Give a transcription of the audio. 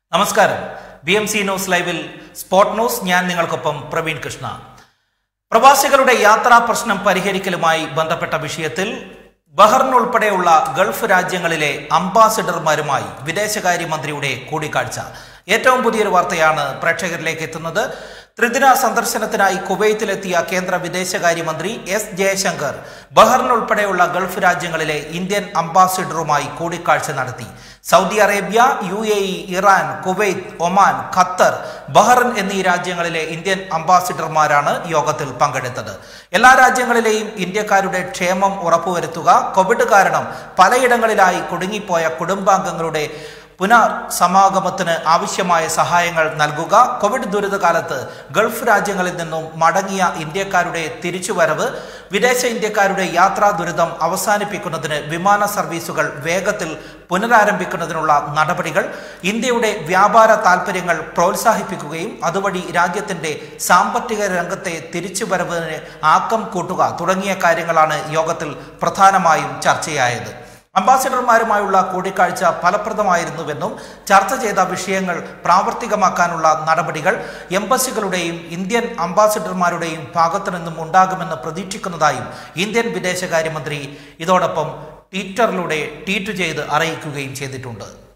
നമസ്കാരം B M C news ലൈവിൽ spot news ഞാൻ നിങ്ങൾക്കൊപ്പം പ്രവീൺ കൃഷ്ണ പ്രവാസികളുടെ യാത്രാ പ്രശ്നം പരിഹരിക്കലുമായി ബന്ധപ്പെട്ട വിഷയത്തിൽ ബഹ്റിൻ ഉൾപ്പെടെയുള്ള ഗൾഫ് രാജ്യങ്ങളിലെ അംബാസിഡർമാരുമായി വിദേശകാര്യമന്ത്രിയുടെ കൂടിക്കാഴ്ച ഏറ്റവും പുതിയൊരു വാർത്തയാണ് പ്രേക്ഷകരിലേക്ക് എത്തുന്നത് ത്രിദിന സന്ദർശനത്തിനായി കുവൈത്തിലെത്തിയ കേന്ദ്ര വിദേശകാര്യമന്ത്രി എസ് ജയശങ്കർ ബഹ്റിൻ ഉൾപ്പെടെയുള്ള ഗൾഫ് രാജ്യങ്ങളിലെ ഇന്ത്യൻ അംബാസിഡറുമായി കൂടിക്കാഴ്ച നടത്തി Saudi Arabia U A E Iran Kuwait Oman Qatar Bahrain എന്നീ രാജ്യങ്ങളിലെ ഇന്ത്യൻ അംബാസിഡർമാരാണ് യോഗത്തിൽ പങ്കെടുത്തത് എല്ലാ രാജ്യങ്ങളിലെയും ഇന്ത്യക്കാരുടെ ക്ഷേമം ഉറപ്പുവരുത്തുക കോവിഡ് കാരണം പലയിടങ്ങളിലായി കുടുങ്ങിപ്പോയ കുടുംബാംഗങ്ങളുടെ പുനർ സമാഗമത്തിന് ആവശ്യമായ സഹായങ്ങൾ നൽകുക കോവിഡ് ദുരിതകാലത്ത് ഗൾഫ് രാജ്യങ്ങളിൽ നിന്നും മടങ്ങിയ ഇന്ത്യക്കാരുടെ തിരിച്ചുവരവ് വിദേശ ഇന്ത്യക്കാരുടെ യാത്രാ ദുരിതം അവസാനിപ്പിക്കുന്നതിന് വിമാന സർവീസുകൾ വേഗത്തിൽ പുനരാരംഭിക്കുന്നതിനുള്ള നടപടികൾ ഇന്ത്യയുടെ വ്യാപാര താൽപ്പര്യങ്ങൾ പ്രോത്സാഹിപ്പിക്കുകയും അതുവഴി രാജ്യത്തിന്റെ സാമ്പത്തിക രംഗത്തെ തിരിച്ചുവരവിന് ആക്കം കൂട്ടുക തുടങ്ങിയ കാര്യങ്ങളാണ് യോഗത്തിൽ പ്രധാനമായും ചർച്ചയായത് അംബാസിഡർമാരുമായുള്ള കൂടിക്കാഴ്ച ഫലപ്രദമായിരുന്നുവെന്നും ചർച്ച ചെയ്ത വിഷയങ്ങൾ പ്രാവർത്തികമാക്കാനുള്ള നടപടികൾ എംബസികളുടെയും ഇന്ത്യൻ അംബാസിഡർമാരുടെയും ഭാഗത്തു നിന്നും ഉണ്ടാകുമെന്ന് പ്രതീക്ഷിക്കുന്നതായും ഇന്ത്യൻ വിദേശകാര്യമന്ത്രി ഇതോടൊപ്പം ട്വിറ്ററിലൂടെ ട്വീറ്റ് ചെയ്ത് അറിയിക്കുകയും ചെയ്തിട്ടുണ്ട്